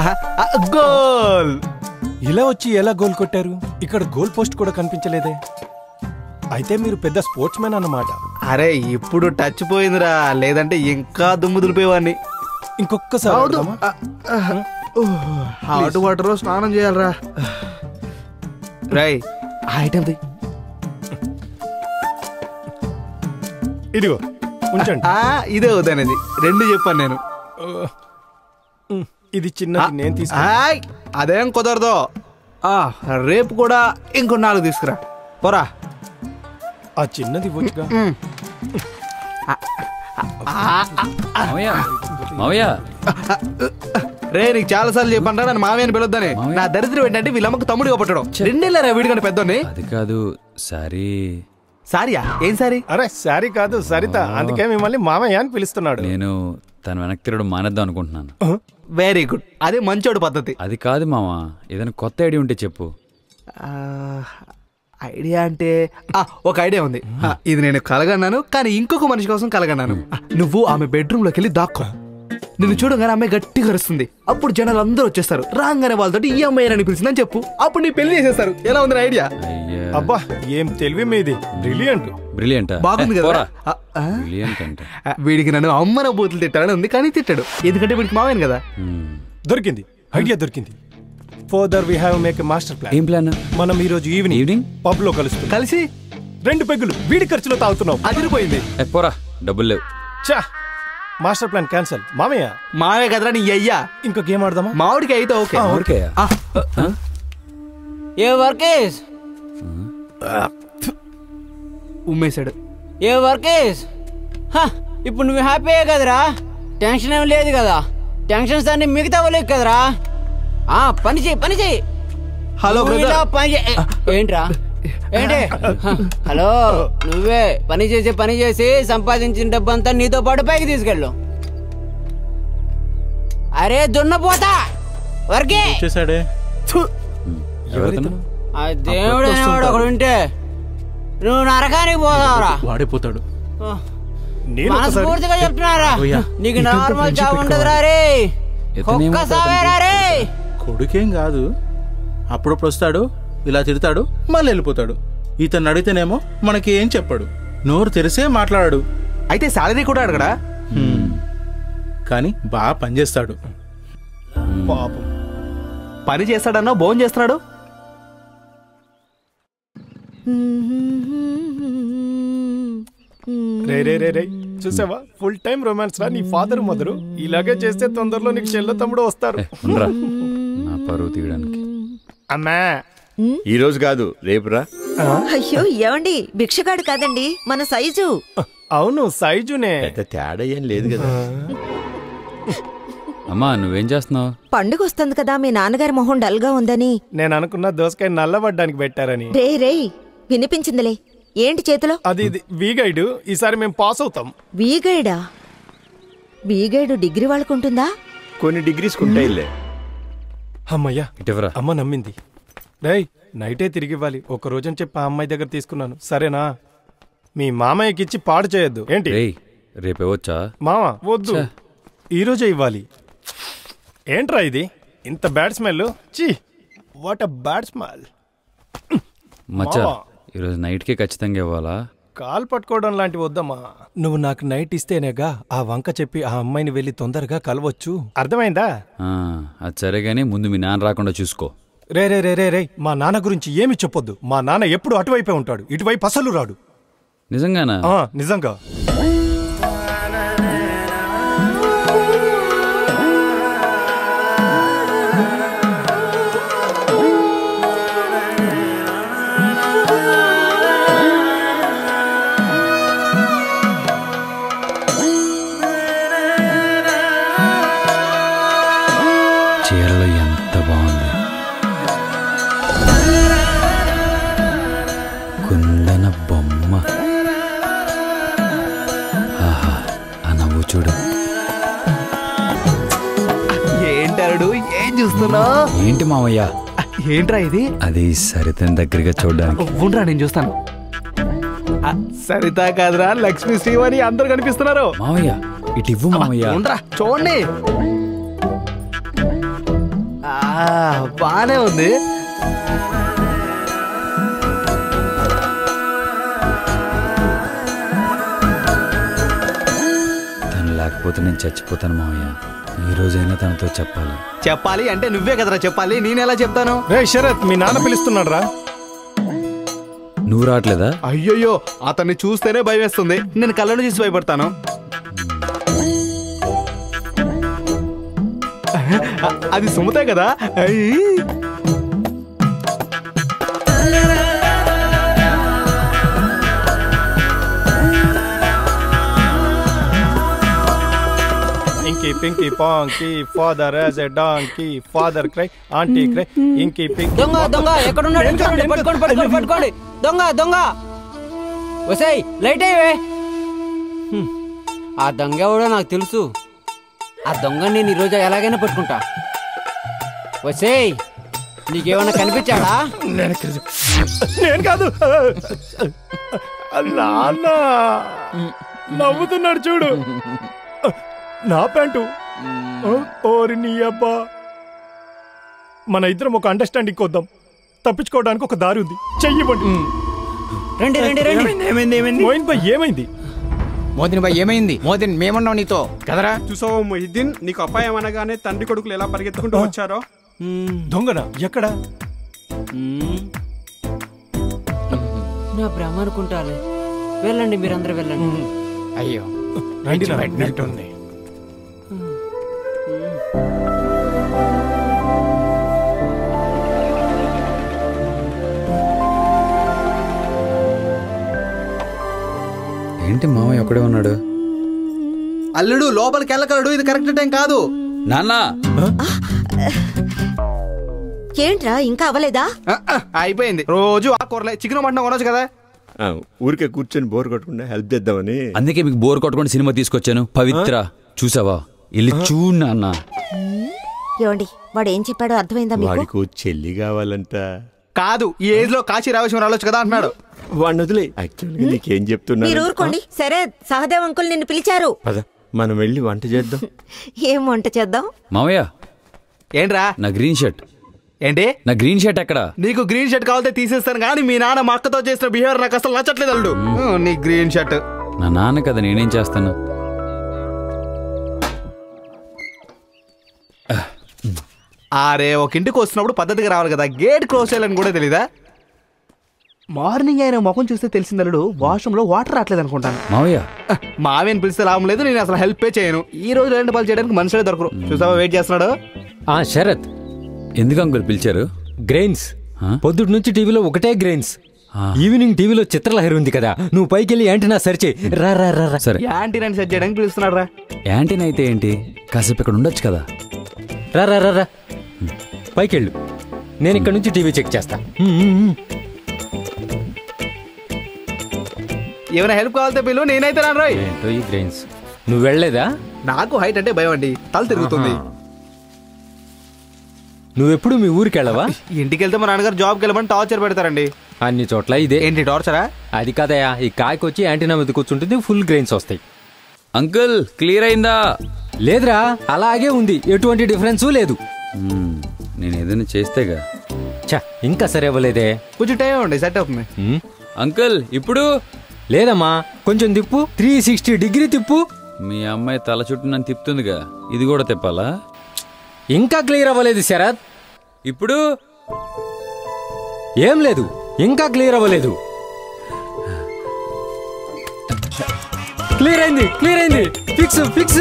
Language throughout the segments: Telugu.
గోల్ ఇలా వచ్చి ఎలా గోల్ కొట్టారు ఇక్కడ గోల్ పోస్ట్ కూడా కనిపించలేదే అయితే మీరు పెద్ద స్పోర్ట్స్ మ్యాన్ అన్నమాట అరే ఇప్పుడు టచ్ పోయిందిరా లేదంటే ఇంకా దుమ్ము దులిపేవాడిని ఇంకొకసారి అవును. ఆడదామా? హాట్ వాటర్ స్నానం చేయాలరా రై ఆ ఐటమ్ ది ఇదిగో ఉంచండి ఆ, ఇదే వద్దనేది రెండు చెప్పాను నేను ఉమ్, ఇది చిన్నది నేను తీసుకు ఆయ్, అదేం కుదరదు ఆ, రేపు కూడా ఇంకో నాలుగు తీసుకురా పోరా ఆ చిన్నది ఇవ్వచ్చుగా మావయ్య మావయ్య రే నీకు చాలా సార్లు చెప్పంటా నన్ను మామయ్యని పిలొద్దని మామయ్య. నా దరిద్రం ఏంటంటే వీళ్ళమ్మకు తమ్ముడిగా పట్టడం రెండేళ్ళరా వీడికంటే పెద్దోని అది కాదు సారీ సారియా ఏం సారీ అరే సారీ కాదు సరిత అందుకే మిమ్మల్ని మామయ్య అని పిలుస్తున్నాడు నేను తన వెనక్కి తిరగడం మానేద్దాం అనుకుంటున్నాను వెరీ గుడ్ అదే మంచోడు పద్ధతి అది కాదు మామ ఏదైనా కొత్త ఐడియా ఉంటే చెప్పు ఆ, ఐడియా అంటే ఆ, ఒక ఐడియా ఉంది ఆ, ఇది నేను కలగన్నాను కానీ ఇంకొక మనిషి కోసం కలగన్నాను ఆ, నువ్వు ఆమె బెడ్రూమ్ లోకి వెళ్ళి దాక్కో నిన్ను చూడగానే ఆమె గట్టిగా అరుస్తుంది అప్పుడు జనాలు అందరూ వచ్చేస్తారు రాగానే వాళ్ళతో ఈ అమ్మాయి అని పిలిచిందని చెప్పు అప్పుడు నీ పెళ్లి చేసేస్తారు ఎలా ఉంది నా ఐడియా అయ్యా అబ్బా ఏం తెలివి మీది బ్రిలియంట్ బ్రిలియంటా బాగుంది కదా ఆ, ఆ, బ్రిలియంట్ అంటే ఆ, వీడికి నన్ను అమ్మన బూతులు తిట్టాడని ఉంది కానీ తిట్టాడు ఎందుకంటే వీడికి మావేను కదా మ్మ్. దొరికింది ఐడియా దొరికింది further we have make master plan ఏం ప్లాన్ మనం ఈ రోజు ఈవినింగ్ ఈవినింగ్ పబ్ లో కలుస్తున్నాం కలిసి రెండు పెగ్గులు వీడి ఖర్చులో తాగుతున్నాం అదిరిపోయింది ఏ పోరా డబ్బులు లేవు చా మాస్టర్ ప్లాన్ క్యాన్సల్ మామయ్య మావే కదరా నీ అయ్యా ఇంకో గేమ్ ఆడదామా మామిడికి అయితే ఓకే ఊరికేయా ఆ, ఏ వర్కేస్ ఉమ్మేశాడు ఏ వర్కేస్ హ, ఇప్పుడు నువ్వు హ్యాపీయే కదరా టెన్షన్ ఏం లేదు కదా టెన్షన్స్ అన్ని మిగతా వాళ్ళకి కదరా ఆ పని చేయి పని చేయి హలో నువ్వు బ్రదర్ ఇలా పని చే- ఏ, ఏంట్రా ఏంటి హ, హలో నువ్వే పని చేసి పని చేసి సంపాదించిన డబ్బంతా నీతో పాటు పైకి తీసుకెళ్ళు అరే దున్నపోతా వర్కే వచ్చేసాడే ఎవరితను ఆ దేవుడు అనేవాడు ఒకడు ఉంటే నువ్వు నరకానికి పోతావురా వాడిపోతాడు నేను ఒకసారి మనస్ఫూర్తిగా చెప్తున్నారా ఓయ్యా, నీకు ఇతనితో నార్మల్ friendship జాబ్ ఉండదురా రే ఇతనేమో ఒక్క సావేరా రే కొడుకేం కాదు అప్పుడప్పుడు వస్తాడు ఇలా తిడతాడు మళ్ళీ వెళ్ళిపోతాడు ఇతను అడిగితేనేమో మనకి ఏం చెప్పాడు నోరు తెరిసే మాట్లాడాడు అయితే సాలరీ కూడా అడగడా కానీ బాగా పనిచేస్తాడు పాపం పని చేస్తాడన్నా భోజనం చేస్తున్నాడు రే రే రే రే చూసావా ఫుల్ టైం రొమాన్స్ రా నీ ఫాదర్ మదరు ఇలాగే చేస్తే తొందరలో నీకు చెల్ల తమ్ముడు వస్తారు ఉండరా నా పరువు తీయడానికి అమ్మా ఈ రోజు కాదు రేపురా అయ్యో ఏమండి భిక్షగాడు కాదండి మన సైజు అవును సైజునే పెద్ద తేడా ఏం లేదు కదా అమ్మా నువ్వేం చేస్తున్నావు పండుగ వస్తుంది కదా మీ నాన్నగారి మొహం డల్గా ఉందని నేను అనుకున్న దోసకాయ నల్లబడ్డానికి పెట్టారని రే రేయ్ వినిపించిందిలే ఏంటి చేతిలో అది ఇది వి గైడ్ ఈసారి మేము పాస్ అవుతాం వీగైడా వీగైడు డిగ్రీ వాళ్ళకుంటుందా కొన్ని డిగ్రీస్ ఉంటాయిలే అమ్మయ్యా ఇటువరా అమ్మ నమ్మింది రేయ్ నైటే తిరిగి ఇవ్వాలి ఒక రోజని చెప్పి ఆ అమ్మాయి దగ్గర తీసుకున్నాను సరేనా మీ మామయ్యకి ఇచ్చి పాడు చేయొద్దు ఏంటి రేయ్ రేపు ఇవ్వచ్చా మామ వద్దు ఈ రోజే ఇవ్వాలి ఏంట్రా ఇది ఇంత బ్యాడ్ స్మెల్ చీ వాట్ అ బ్యాడ్ స్మెల్ మచ్చా మావా. ఈరోజు నైట్కే ఖచ్చితంగా ఇవ్వాలా కాల్ పట్టుకోవడం లాంటివి వద్దమ్మా నువ్వు నాకు నైట్ ఇస్తేనేగా ఆ వంక చెప్పి ఆ అమ్మాయిని వెళ్ళి తొందరగా కలవచ్చు అర్థమైందా ఆ, అది సరే కానీ ముందు మీ నాన్న రాకుండా చూసుకో రే రే రే రే రే మా నాన్న గురించి ఏమి చెప్పొద్దు మా నాన్న ఎప్పుడు అటువైపే ఉంటాడు ఇటువైపు అసలు రాడు నిజంగానా ఆ, నిజంగా చీరలో ఎంత బాగుంది కుందన బొమ్మ ఆహా ఆ నవ్వు చూడు ఏంటాడు ఏం చూస్తున్నా ఏంటి మావయ్య ఏంట్రా ఇది అది సరితని దగ్గరగా చూడడానికి ఉండరా నేను చూస్తాను ఆ, సరిత కాదురా లక్ష్మీ శ్రీవాణి అందరు కనిపిస్తున్నారు మావయ్య ఇటు ఇవ్వు మావయ్య ఉండరా చూడండి ఆ, బానే ఉంది తను లేకపోతే నేను చచ్చిపోతాను మావయ్య ఈ రోజైనా తనతో చెప్పాలి చెప్పాలి అంటే నువ్వే కదరా చెప్పాలి నేను ఎలా చెప్తాను రే శరత్ మీ నాన్న పిలుస్తున్నాడు రా నువ్వు రావట్లేదా అయ్యయ్యో అతన్ని చూస్తేనే భయం వేస్తుంది నేను కళ్ళను చూసి భయపడతాను అ- అది సుమతే కదా అయ్యి. Inky pinky ponky father has a donkey father cry auntie cry inky pinky దొంగ దొంగ ఎక్కడున్నాడు చూడండి పట్టుకోండి పట్టుకోండి పట్టుకోండి దొంగ దొంగ వసాయి లైట్ అయ్యవే హ్మ్. ఆ దొంగ ఎవడో నాకు తెలుసు ఆ దొంగ నేను ఈరోజు ఎలాగైనా పట్టుకుంటా వసేయ్ నీకేమన్నా కనిపించాడా నేను కాదు నాన్న నవ్వుతున్నాడు చూడు నా ప్యాంటు ఓరి నీ అబ్బా మన ఇద్దరం ఒక అండర్స్టాండింగ్ కొద్దాం తప్పించుకోవడానికి ఒక దారి ఉంది చెయ్యివ్వండి రండి రండి రండి ఏమైంది ఏమైంది మోయిన్ భాయ్ ఏమైంది మోదిన్ బాయ్ ఏమైంది మోదిన్ మేమన్నావు నీతో కదరా చూసావా మొహిద్దీన్ నీకు అపాయం అనగానే తండ్రి కొడుకులు ఎలా పరిగెత్తుకుంటూ వచ్చారో దొంగన ఎక్కడ నా భ్రమ అనుకుంటాలే వెళ్ళండి మీరందరూ వెళ్ళండి అయ్యో రండి నా, పెట్టినట్టుంది ఏంటి మామయ్య ఒక్కడే ఉన్నాడు అల్లుడు లోపలికి వెళ్ళగలడు ఇది కరెక్ట్ టైం కాదు నాన్న ఏంట్రా ఇంకా అవ్వలేదా ఆ, ఆ, అయిపోయింది రోజు ఆ కూరలే చికెన్ మటన్ కొనొచ్చు కదా ఆ, ఊరికే కూర్చొని బోర్ కొట్టకుండా హెల్ప్ చేద్దామని అందుకే మీకు బోర్ కొట్టుకొని సినిమా తీసుకొచ్చాను పవిత్ర చూసావా వెళ్ళి చూడు నాన్న ఏమండి వాడు ఏం చెప్పాడో అర్థమైందా మీకు వాడికి ఓ చెల్లి కావాలంట కాదు ఈ ఏజ్ లో కాశీ రావేశం రావచ్చు కదా అంటున్నాడు వాడిని వదిలే యాక్చువల్గా నీకేం మీరు చెప్తున్నా ఊరుకోండి సరే సహదేవ్ అంకుల్ నిన్ను పిలిచారు పద మనం వెళ్ళి వంట చేద్దాం ఏం వంట చేద్దాం మామయ్య ఏంట్రా నా గ్రీన్ షర్ట్ ఏంటి నా గ్రీన్ షర్ట్ ఎక్కడ నీకు గ్రీన్ షర్ట్ కావాలంటే తీసేస్తాను కానీ మీ నాన్న మా అక్కతో చేసిన బిహేవియర్ నాకు అసలు నచ్చట్లేదు అల్లుడు ఉమ్, నీ గ్రీన్ షర్ట్ నా నాన్న కదా నేనేం చేస్తాను ఆరే ఒక ఇంటికి వస్తున్నప్పుడు పద్ధతిగా రావాలి కదా గేట్ క్లోజ్ చేయాలని కూడా తెలీదా మార్నింగ్ ఆయన ముఖం చూస్తే తెలిసిందల్లుడు వాష్రూమ్ లో వాటర్ రావట్లేదు అనుకుంటాను మావయ్య మావేని పిలిస్తే లాభం లేదు నేను అసలు హెల్ప్ చేయను ఈ రోజు రెండు పాలు చేయడానికి మనుషులే దొరకరు చూసావా వెయిట్ చేస్తున్నాడు ఆ శరత్ ఎందుకు అంకుల్ పిలిచారు గ్రెయిన్స్ ఆ? పొద్దుటి నుంచి టీవీలో ఒకటే గ్రెయిన్స్ ఆ. ఈవినింగ్ టీవీలో చిత్రలహరి ఉంది కదా నువ్వు పైకి వెళ్ళి యాంటీనా సెర్చ్ చేయి. రా రా రా రా. సరే యాంటీనాని సెట్ చేయడానికి పిలుస్తున్నాడు రా యాంటీనా అయితే ఏంటి కాసేపు ఇక్కడ ఉండొచ్చు కదా రా రా రా రా పైకి వెళ్ళు నేను ఇక్కడ నుంచి టీవీ చెక్ చేస్తా ఉమ్, ఉమ్, ఉమ్. ఏమైనా హెల్ప్ కావాలంటే పిలు నేనైతే రాను రోయ్ ఏంటో ఈ గ్రెయిన్స్ నువ్వు వెళ్ళలేదా నాకు హైట్ అంటే భయం అండి తల తిరుగుతుంది నువ్వెప్పుడు మీ ఊరికి వెళ్ళవా ఇంటికి వెళ్తే మా నాన్నగారు జాబ్కి వెళ్ళమని టార్చర్ పెడతారండి అన్ని చోట్ల ఇదే ఏంటి టార్చరా అది కాదయా ఈ కాయకు వచ్చి యాంటీనా మీద కూర్చుంటుంది ఫుల్ గ్రెయిన్స్ వస్తాయి అంకుల్ క్లియర్ అయిందా లేదురా అలాగే ఉంది ఎటువంటి డిఫరెన్స్ లేదు మ్మ్, నేను ఏదైనా చేస్తేగా ఛ ఇంకా సరే అవ్వలేదే కొంచెం టైం ఉండి సెట్ అవుతుంది ఉమ్. అంకుల్ ఇప్పుడు లేదమ్మా కొంచెం తిప్పు త్రీ సిక్స్టీ డిగ్రీ తిప్పు మీ అమ్మాయి తల చుట్టూ నన్ను తిప్పుతుందిగా ఇది కూడా తిప్పాలా ఇంకా క్లియర్ అవ్వలేదు శరత్ ఇప్పుడు ఏం లేదు ఇంకా క్లియర్ అవ్వలేదు క్లియర్ అయింది క్లియర్ అయింది ఫిక్స్ ఫిక్స్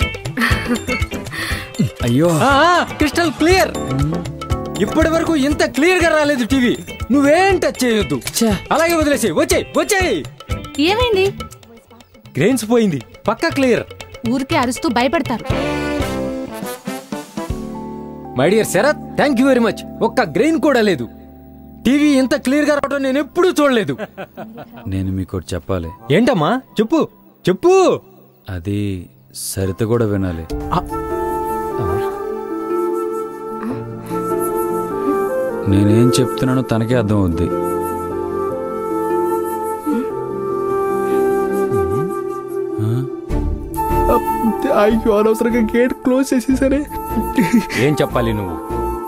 అయ్యో క్రిస్టల్ క్లియర్ ఇప్పటి వరకు ఇంత క్లియర్ గా రాలేదు టీవీ నువ్వేం టచ్ చేయొద్దు అలాగే వదిలేసి వచ్చేయ్ వచ్చేయ్ ఏమైంది గ్రెయిన్స్ పోయింది పక్క క్లియర్ ఊరికే అరుస్తూ భయపడతారు my dear Sharath thank you very much ఒక్క గ్రెయిన్ కూడా లేదు టీవీ ఇంత క్లియర్ గా రావడం నేను ఎప్పుడూ చూడలేదు నేను మీకు ఒకటి చెప్పాలి ఏంటమ్మా చెప్పు చెప్పు అది సరిత కూడా వినాలి నేనేం చెప్తున్నానో తనకే అర్థం అవుద్ది అయ్యో అనవసరంగా గేట్ క్లోజ్ చేసేసరే ఏం చెప్పాలి నువ్వు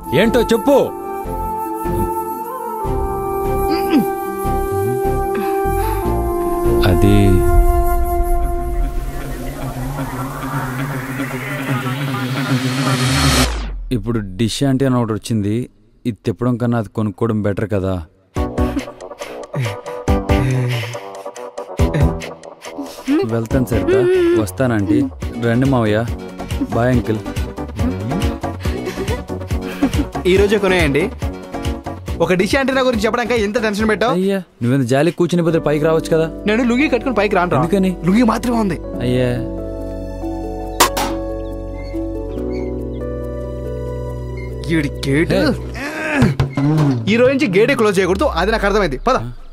ఏంటో చెప్పు అది ఇప్పుడు డిష్ అంటే అని ఒకటి వచ్చింది ఇది తిప్పడం కన్నా అది కొనుక్కోవడం బెటర్ కదా వెళ్తాను సరితా వస్తానండి రండి మావయ్య బాయ్ అంకిల్ ఈ రోజే కొనేయండి ఒక డిష్ యాంటీనా గురించి చెప్పడానికి ఎంత టెన్షన్ పెట్టావు అయ్యా నువ్వేంత జాలి కూర్చుని పోతే పైకి రావచ్చు కదా నేను లుంగి కట్టుకుని పైకి రాను రా. ఎందుకని? లుంగి మాత్రమే ఉంది అయ్యా ఈడి గేట్ ఈ రోజు నుంచి గేటే క్లోజ్ చేయకూడదు అది నాకు అర్థమైంది పద